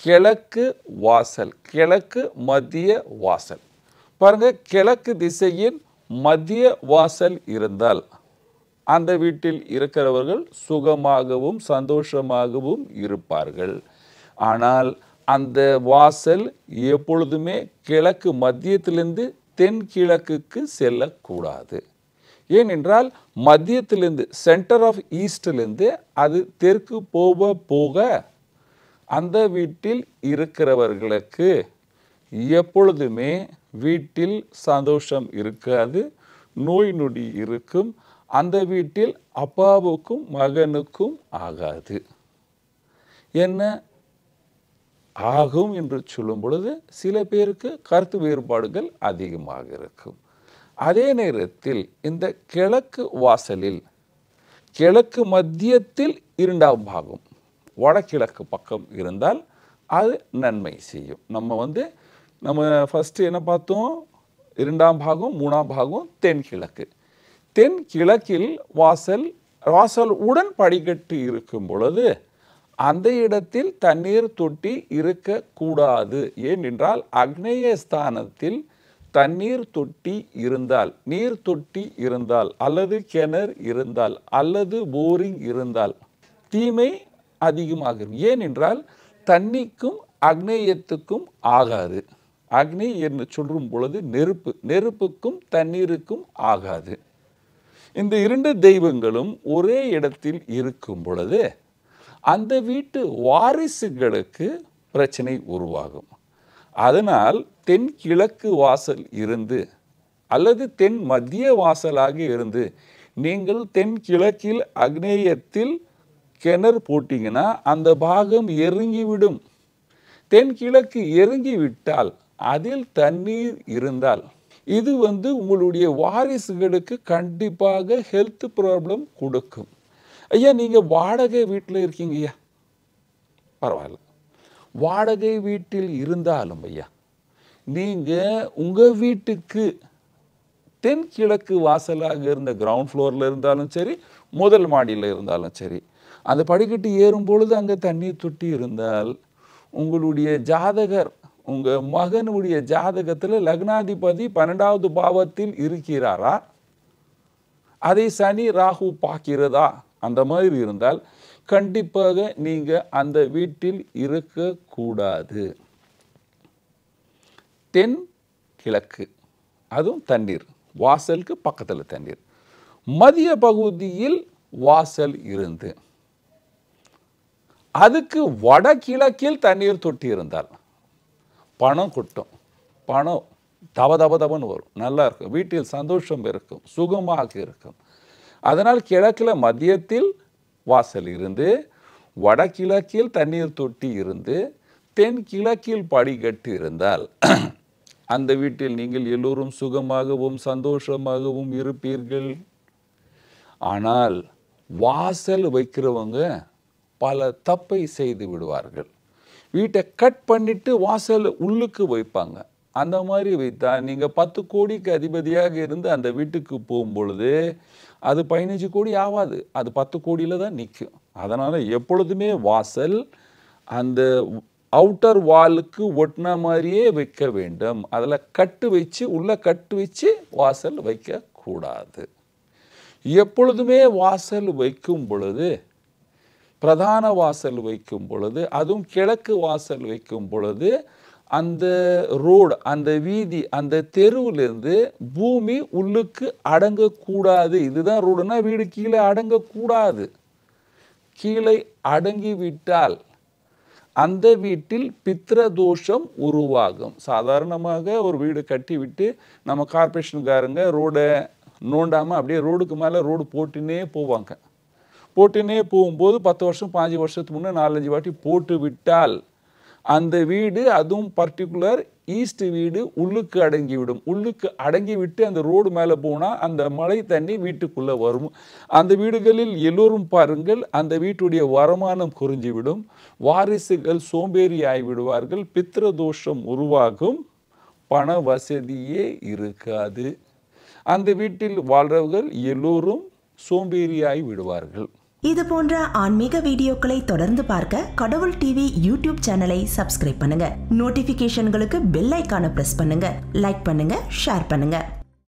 கிழக்கு வாசல் கிழக்கு மத்திய வாசல் பாருங்க கிழக்கு திசையின் மத்திய வாசல் இருந்தால் அந்த வீட்டில் இருக்கிறவர்கள் சுகமாகவும் சந்தோஷமாகவும் இருப்பார்கள் ஆனால் அந்த வாசல் எப்பொழுதுமே கிழக்கு மத்தியத்திலிருந்து தென்கிழக்குக்கு செல்லக்கூடாது ஏனென்றால் மத்தியத்திலிருந்து சென்டர் ஆஃப் ஈஸ்டிலிருந்து அது தெற்கு போக போக அந்த வீட்டில் இருக்கிறவர்களுக்கு எப்பொழுதுமே வீட்டில் சந்தோஷம் இருக்காது நோய் நொடி இருக்கும் அந்த வீட்டில் அப்பாவுக்கும் மகனுக்கும் ஆகாது என்ன ஆகும் என்று சொல்லும் பொழுது சில பேருக்கு கருத்து வேறுபாடுகள் அதிகமாக இருக்கும் அதே நேரத்தில் இந்த கிழக்கு வாசலில் கிழக்கு மத்தியத்தில் இரண்டாம் பாகம் வடகிழக்கு பக்கம் இருந்தால் அது நன்மை செய்யும் நம்ம வந்து நம்ம ஃபஸ்ட்டு என்ன பார்த்தோம் இரண்டாம் பாகம் மூணாம் பாகம் தென்கிழக்கு தென்கிழக்கில் வாசல் வாசல் உடன் படிக்கட்டு இருக்கும் பொழுது அந்த இடத்தில் தண்ணீர் தொட்டி இருக்கக்கூடாது ஏனென்றால் அக்னேய ஸ்தானத்தில் தண்ணீர் தொட்டி இருந்தால் நீர் தொட்டி இருந்தால் அல்லது கிணறு இருந்தால் அல்லது போரிங் இருந்தால் தீமை அதிகமாகும் ஏனென்றால் தண்ணிக்கும் அக்னேயத்துக்கும் ஆகாது அக்னி என்று சொல்லும் பொழுது நெருப்பு நெருப்புக்கும் தண்ணீருக்கும் ஆகாது இந்த இரண்டு தெய்வங்களும் ஒரே இடத்தில் இருக்கும் பொழுது அந்த வீட்டு வாரிசுகளுக்கு பிரச்சனை உருவாகும் அதனால் தென்கிழக்கு வாசல் இருந்து அல்லது தென் மத்திய வாசலாக இருந்து நீங்கள் தென்கிழக்கில் அக்னேயத்தில் கிணறு போட்டீங்கன்னா அந்த பாகம் எருங்கிவிடும் தென்கிழக்கு எருங்கி விட்டால் அதில் தண்ணீர் இருந்தால் இது வந்து உங்களுடைய வாரிசுகளுக்கு கண்டிப்பாக ஹெல்த் ப்ராப்ளம் கொடுக்கும் ஐயா நீங்கள் வாடகை வீட்டில் இருக்கீங்க ஐயா பரவாயில்ல வாடகை வீட்டில் இருந்தாலும் ஐயா நீங்கள் உங்கள் வீட்டுக்கு தென்கிழக்கு வாசலாக இருந்த கிரவுண்ட் ஃப்ளோரில் இருந்தாலும் சரி முதல் மாடியில் இருந்தாலும் சரி அந்த படிக்கட்டு ஏறும் பொழுது அங்கே தண்ணீர் தொட்டி இருந்தால் உங்களுடைய ஜாதகர் உங்கள் மகனுடைய ஜாதகத்தில் லக்னாதிபதி பன்னெண்டாவது பாவத்தில் இருக்கிறாரா அதை சனி ராகு பார்க்கிறதா அந்த மாதிரி இருந்தால் கண்டிப்பாக நீங்கள் அந்த வீட்டில் இருக்கக்கூடாது தென் கிழக்கு அதுவும் தண்ணீர் வாசலுக்கு பக்கத்தில் தண்ணீர் மதிய பகுதியில் வாசல் இருந்து அதுக்கு வடகிழக்கில் தண்ணீர் தொட்டி இருந்தால் பணம் கொட்டும் பணம் தவ தவ தவன்னு வரும் நல்லா இருக்கும் வீட்டில் சந்தோஷம் இருக்கும் சுகமாக இருக்கும் அதனால் கிழக்கில் மதியத்தில் வாசல் இருந்து வடகிழக்கில் தண்ணீர் தொட்டி இருந்து தென் கிழக்கில் படிக்கட்டு இருந்தால் அந்த வீட்டில் நீங்கள் எல்லோரும் சுகமாகவும் சந்தோஷமாகவும் இருப்பீர்கள் ஆனால் வாசல் வைக்கிறவங்க பல தப்பை செய்து விடுவார்கள் வீட்டை கட் பண்ணிட்டு வாசல் உள்ளுக்கு வைப்பாங்க அந்த மாதிரி வைத்தா நீங்கள் பத்து கோடிக்கு அதிபதியாக இருந்து அந்த வீட்டுக்கு போகும்பொழுது அது பதினஞ்சு கோடி ஆகாது அது பத்து கோடியில் தான் நிற்கும் அதனால் எப்பொழுதுமே வாசல் அந்த அவுட்டர் வாலுக்கு ஒட்டின மாதிரியே வைக்க வேண்டும் அதில் கட்டு வச்சு உள்ளே கட்டு வச்சு வாசல் வைக்கக்கூடாது எப்பொழுதுமே வாசல் வைக்கும் பொழுது பிரதான வாசல் வைக்கும் பொழுது அதுவும் கிழக்கு வாசல் வைக்கும் பொழுது அந்த ரோடு அந்த வீதி அந்த தெருவிலிருந்து பூமி உள்ளுக்கு அடங்கக்கூடாது இதுதான் ரோடுனா வீடு கீழே அடங்கக்கூடாது கீழே அடங்கி விட்டால் அந்த வீட்டில் பித்திர தோஷம் உருவாகும் சாதாரணமாக ஒரு வீடு கட்டி விட்டு நம்ம கார்பரேஷனுக்காரங்க ரோடை நோண்டாமல் அப்படியே ரோடுக்கு மேலே ரோடு போட்டுன்னே போவாங்க போட்டுன்னே போகும்போது பத்து வருஷம் பாஞ்சு வருஷத்துக்கு முன்னே நாலஞ்சு வாட்டி போட்டு விட்டால் அந்த வீடு அதுவும் பர்டிகுலர் ஈஸ்ட் வீடு உள்ளுக்கு அடங்கி விடும் உள்ளுக்கு அடங்கி விட்டு அந்த ரோடு மேலே போனால் அந்த மழை தண்ணி வீட்டுக்குள்ளே வரும் அந்த வீடுகளில் எல்லோரும் பாருங்கள் அந்த வீட்டுடைய வருமானம் குறைஞ்சிவிடும் வாரிசுகள் சோம்பேறி ஆகிவிடுவார்கள் பித்திர தோஷம் உருவாகும் பண வசதியே இருக்காது அந்த வீட்டில் வாழ்றவர்கள் எல்லோரும் சோம்பேறியாகி விடுவார்கள் இது போன்ற ஆன்மீக வீடியோக்களை தொடர்ந்து பார்க்க கடவுள் டிவி யூடியூப் சேனலை சப்ஸ்கிரைப் பண்ணுங்க நோட்டிபிகேஷன்களுக்கு பெல் ஐக்கான பிரஸ் பண்ணுங்க லைக் பண்ணுங்க ஷேர் பண்ணுங்க